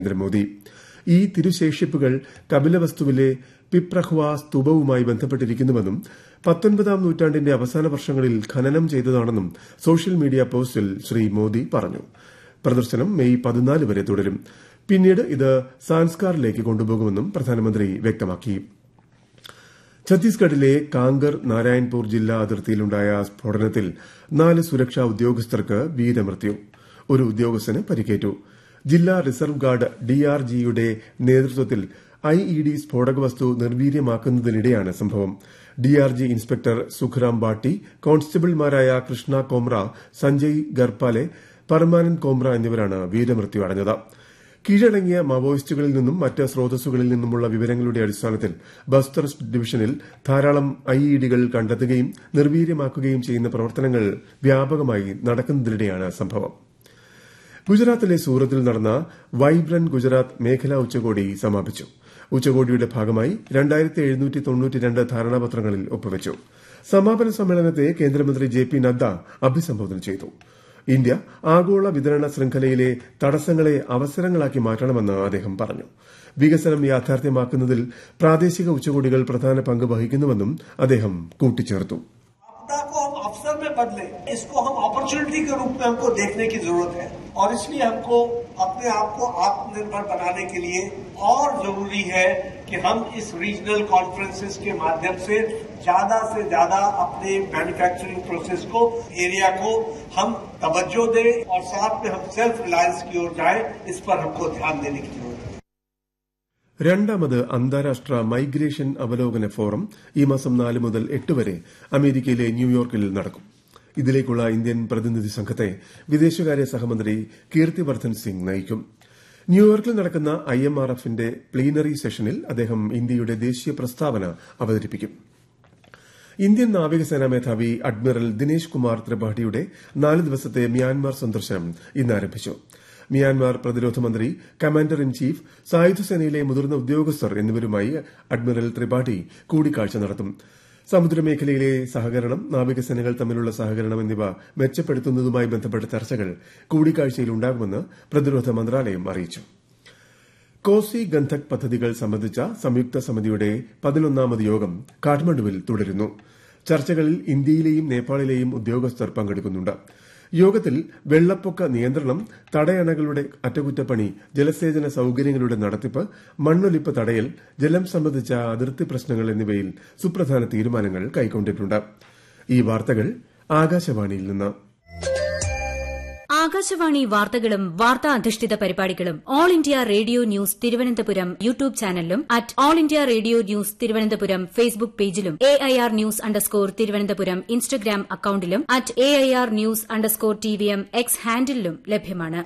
നരേന്ദ്രമോദി ഈ തിരുശേഷിപ്പുകൾ കപിലവസ്തുവിലെ പിപ്രഹ്വ സ്തൂപവുമായി ബന്ധപ്പെട്ടിരിക്കുന്നുവെന്നും പത്തൊൻപതാം നൂറ്റാണ്ടിന്റെ അവസാന വർഷങ്ങളിൽ ഖനനം ചെയ്തതാണെന്നും സോഷ്യൽ മീഡിയ പോസ്റ്റിൽ ശ്രീ മോദി പറഞ്ഞു പ്രദർശനം മെയ് പതിനാല് വരെ തുടരും പിന്നീട് ഇത് സാൻസ്കാറിലേക്ക് കൊണ്ടുപോകുമെന്നും പ്രധാനമന്ത്രി വ്യക്തമാക്കി ഛത്തീസ്ഗഡിലെ കാങ്കർ നാരായൺപൂർ ജില്ലാ അതിർത്തിയിലുണ്ടായ സ്ഫോടനത്തിൽ നാല് സുരക്ഷാ ഉദ്യോഗസ്ഥർക്ക് വീരമൃത്യു ഒരു ഉദ്യോഗസ്ഥന് പരിക്കേറ്റു ജില്ലാ റിസർവ് ഗാർഡ് ഡിആർജിയുടെ നേതൃത്വത്തിൽ ഐഇഡി സ്ഫോടക വസ്തു നിർവീര്യമാക്കുന്നതിനിടെയാണ് സംഭവം ഡിആർജി ഇൻസ്പെക്ടർ സുഖ്റാം ബാട്ടി കോൺസ്റ്റബിൾമാരായ കൃഷ്ണ കോമ്ര സഞ്ജയ് ഗർപ്പാലെ പർമാനന്ദ് കോമ്ര എന്നിവരാണ് വീരമൃത്യു അടഞ്ഞത് കീഴടങ്ങിയ മാവോയിസ്റ്റുകളിൽ നിന്നും മറ്റ് സ്രോതസ്സുകളിൽ നിന്നുമുള്ള വിവരങ്ങളുടെ അടിസ്ഥാനത്തിൽ ബസ്തർ ഡിവിഷനിൽ ധാരാളം ഐഇഡികൾ കണ്ടെത്തുകയും നിർവീര്യമാക്കുകയും ചെയ്യുന്ന പ്രവർത്തനങ്ങൾ വ്യാപകമായി നടക്കുന്നതിനിടെയാണ് സംഭവം ഗുജറാത്തിലെ സൂറത്തിൽ നടന്ന വൈബ്രന്റ് ഗുജറാത്ത് മേഖലാ ഉച്ചകോടി സമാപിച്ചു ഉച്ചകോടിയുടെ ഭാഗമായി ധാരണാപത്രങ്ങളിൽ ഒപ്പുവച്ചു സമാപന സമ്മേളനത്തെ കേന്ദ്രമന്ത്രി ജെ പി നദ്ദ അഭിസംബോധന ചെയ്തു ഇന്ത്യ ആഗോള വിതരണ ശൃംഖലയിലെ തടസ്സങ്ങളെ അവസരങ്ങളാക്കി മാറ്റണമെന്ന് അദ്ദേഹം പറഞ്ഞു വികസനം യാഥാർത്ഥ്യമാക്കുന്നതിൽ പ്രാദേശിക ഉച്ചകോടികൾ പ്രധാന പങ്ക് വഹിക്കുന്നുവെന്നും അദ്ദേഹം കൂട്ടിച്ചേർത്തു आपदा को हम अवसर में बदले इसको हम अपॉर्चुनिटी के रूप में हमको देखने की जरूरत है और इसलिए हमको अपने आप को आत्मनिर्भर बनाने के लिए और जरूरी है कि हम इस रीजनल कॉन्फ्रेंसेस के माध्यम से ज्यादा से ज्यादा अपने मैन्युफैक्चरिंग प्रोसेस को एरिया को हम तवज्जो दें और साथ में हम सेल्फ रिलायंस की ओर जाएं इस पर हमको ध्यान देने की जरूरत है രണ്ടാമത് അന്താരാഷ്ട്ര മൈഗ്രേഷൻ അവലോകന ഫോറം ഈ മാസം നാല് മുതൽ എട്ട് വരെ അമേരിക്കയിലെ ന്യൂയോർക്കിൽ നടക്കും ഇതിലേക്കുള്ള ഇന്ത്യൻ പ്രതിനിധി സംഘത്തെ വിദേശകാര്യ സഹമന്ത്രി കീർത്തിവർദ്ധൻ സിംഗ് നയിക്കും ന്യൂയോർക്കിൽ നടക്കുന്ന ഐ എം ആർ എഫിന്റെ പ്ലീനറി സെഷനിൽ അദ്ദേഹം ഇന്ത്യയുടെ ദേശീയ പ്രസ്താവന അവതരിപ്പിക്കും ഇന്ത്യൻ നാവികസേനാ മേധാവി അഡ്മിറൽ ദിനേശ് കുമാർ ത്രിപാഠിയുടെ നാല് ദിവസത്തെ മ്യാൻമാർ സന്ദർശനം ഇന്ന് ആരംഭിച്ചു മ്യാൻമാർ പ്രതിരോധ മന്ത്രി കമാൻഡർ ഇൻ ചീഫ് സായുധസേനയിലെ മുതിർന്ന ഉദ്യോഗസ്ഥർ എന്നിവരുമായി അഡ്മിറൽ ത്രിപാഠി കൂടിക്കാഴ്ച നടത്തും സമുദ്രമേഖലയിലെ സഹകരണം നാവികസേനകൾ തമ്മിലുള്ള സഹകരണം എന്നിവ മെച്ചപ്പെടുത്തുന്നതുമായി ബന്ധപ്പെട്ട ചർച്ചകൾ കൂടിക്കാഴ്ചയിൽ ഉണ്ടാകുമെന്ന് പ്രതിരോധ മന്ത്രാലയം അറിയിച്ചു കോസി ഗന്ധക് പദ്ധതികൾ സംബന്ധിച്ച സംയുക്ത സമിതിയുടെ പതിനൊന്നാമത് യോഗം കാഠ്മണ്ഡുവിൽ തുടരുന്നു ചർച്ചകളിൽ ഇന്ത്യയിലെയും നേപ്പാളിലെയും ഉദ്യോഗസ്ഥർ പങ്കെടുക്കുന്നുണ്ട് യോഗത്തിൽ വെള്ളപ്പൊക്ക നിയന്ത്രണം തടയണകളുടെ അറ്റകുറ്റപ്പണി ജലസേചന സൌകര്യങ്ങളുടെ നടത്തിപ്പ് മണ്ണൊലിപ്പ് തടയൽ ജലം സംബന്ധിച്ച അതിർത്തി പ്രശ്നങ്ങൾ എന്നിവയിൽ സുപ്രധാന തീരുമാനങ്ങൾ കൈക്കൊണ്ടിട്ടുണ്ട് ഈ വാർത്തകൾ ആകാശവാണിയിൽ നിന്ന് ആകാശവാണി വാർത്തകളും വാർത്താ അധിഷ്ഠിത പരിപാടികളും all India radio news Thiruvananthapuram YouTube ചാനലിലും at all India radio news Thiruvananthapuram Facebook പേജിലും A I R news underscore Thiruvananthapuram Instagram അക്കൌണ്ടിലും at A I R news underscore T V M X ഹാൻഡിലും ലഭ്യമാണ്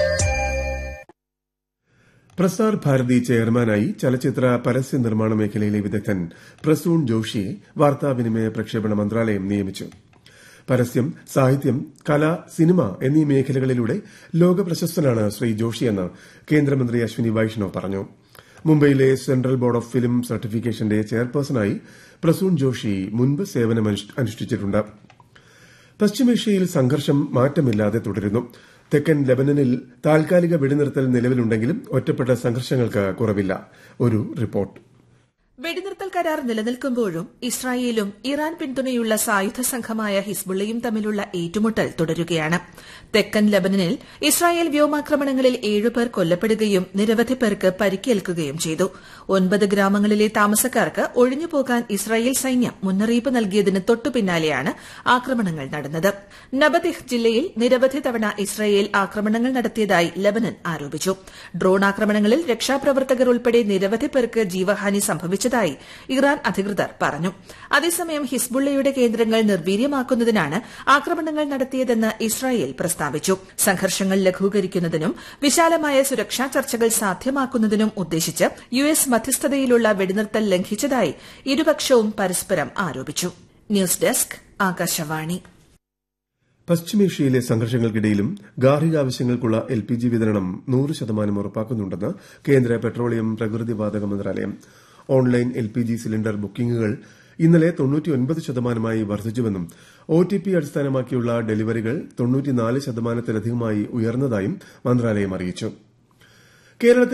പ്രസാർ ഭാരതി ചെയർമാനായി ചലച്ചിത്ര പരസ്യ നിർമ്മാണ മേഖലയിലെ വിദഗ്ധൻ പ്രസൂൺ ജോഷിയെ വാർത്താവിനിമയ പ്രക്ഷേപണ മന്ത്രാലയം നിയമിച്ചു പരസ്യം സാഹിത്യം കല സിനിമ എന്നീ മേഖലകളിലൂടെ ലോക പ്രശസ്തനാണ് ശ്രീ ജോഷിയെന്ന് കേന്ദ്രമന്ത്രി അശ്വിനി വൈഷ്ണവ് പറഞ്ഞു മുംബൈയിലെ സെൻട്രൽ ബോർഡ് ഓഫ് ഫിലിം സർട്ടിഫിക്കേഷന്റെ ചെയർപേഴ്സണായി പ്രസൂൺ ജോഷി മുൻപ് സേവനമനുഷ്ഠിച്ചിട്ടുണ്ട് പശ്ചിമേഷ്യയിൽ സംഘർഷം മാറ്റമില്ലാതെ തുടരുന്നു തെക്കൻ ലബനനിൽ താൽക്കാലിക വെടിനിർത്തൽ നിലവിലുണ്ടെങ്കിലും ഒറ്റപ്പെട്ട സംഘർഷങ്ങൾക്ക് കുറവില്ല ഒരു റിപ്പോർട്ട് വെടിനിർത്തൽ കരാർ നിലനിൽക്കുമ്പോഴും ഇസ്രായേലും ഇറാൻ പിന്തുണയുള്ള സായുധ സംഘമായ ഹിസ്ബുള്ളയും തമ്മിലുള്ള ഏറ്റുമുട്ടൽ തുടരുകയാണ് തെക്കൻ ലബനനിൽ ഇസ്രായേൽ വ്യോമാക്രമണങ്ങളിൽ ഏഴുപേർ കൊല്ലപ്പെടുകയും നിരവധി പേർക്ക് പരിക്കേൽക്കുകയും ചെയ്തു ഒൻപത് ഗ്രാമങ്ങളിലെ താമസക്കാർക്ക് ഒഴിഞ്ഞുപോകാൻ ഇസ്രായേൽ സൈന്യം മുന്നറിയിപ്പ് നൽകിയതിന് തൊട്ടുപിന്നാലെയാണ് ആക്രമണങ്ങൾ നടന്നത് നബദിഹ് ജില്ലയിൽ നിരവധി തവണ ഇസ്രായേൽ ആക്രമണങ്ങൾ നടത്തിയതായി ലബനൻ ആരോപിച്ചു ഡ്രോൺ ആക്രമണങ്ങളിൽ രക്ഷാപ്രവർത്തകർ ഉൾപ്പെടെ നിരവധി പേർക്ക് ജീവഹാനി സംഭവിച്ചു വെച്ചതായി ഇറാൻ അധികൃതർ പറഞ്ഞു അതേസമയം ഹിസ്ബുള്ളയുടെ കേന്ദ്രങ്ങൾ നിർവീര്യമാക്കുന്നതിനാണ് ആക്രമണങ്ങൾ നടത്തിയതെന്ന് ഇസ്രായേൽ പ്രസ്താവിച്ചു സംഘർഷങ്ങൾ ലഘൂകരിക്കുന്നതിനും വിശാലമായ സുരക്ഷാ ചർച്ചകൾ സാധ്യമാക്കുന്നതിനും ഉദ്ദേശിച്ച് യു എസ് മധ്യസ്ഥതയിലുള്ള വെടിനിർത്തൽ ലംഘിച്ചതായി ഇരുപക്ഷവും പരസ്പരം ആരോപിച്ചു ന്യൂസ് ഡെസ്ക് ആകാശവാണി പശ്ചിമേഷ്യയിലെ സംഘർഷങ്ങൾക്കിടയിലും ഗാർഹികാവശ്യങ്ങൾക്കുള്ള എൽ പി ജി വിതരണം നൂറ് ശതമാനം ഉറപ്പാക്കുന്നുണ്ടെന്ന് കേന്ദ്ര പെട്രോളിയം പ്രകൃതിവാതക മന്ത്രാലയം online L P G cylinder ബുക്കിംഗുകൾ ഇന്നലെ ശതമാനമായി വർദ്ധിച്ചുവെന്നും ഒ ടി പി അടിസ്ഥാനമാക്കിയുള്ള ഡെലിവറികൾ ശതമാനത്തിലധികമായി ഉയർന്നതായും മന്ത്രാലയം അറിയിച്ചു കേരളത്തിൽ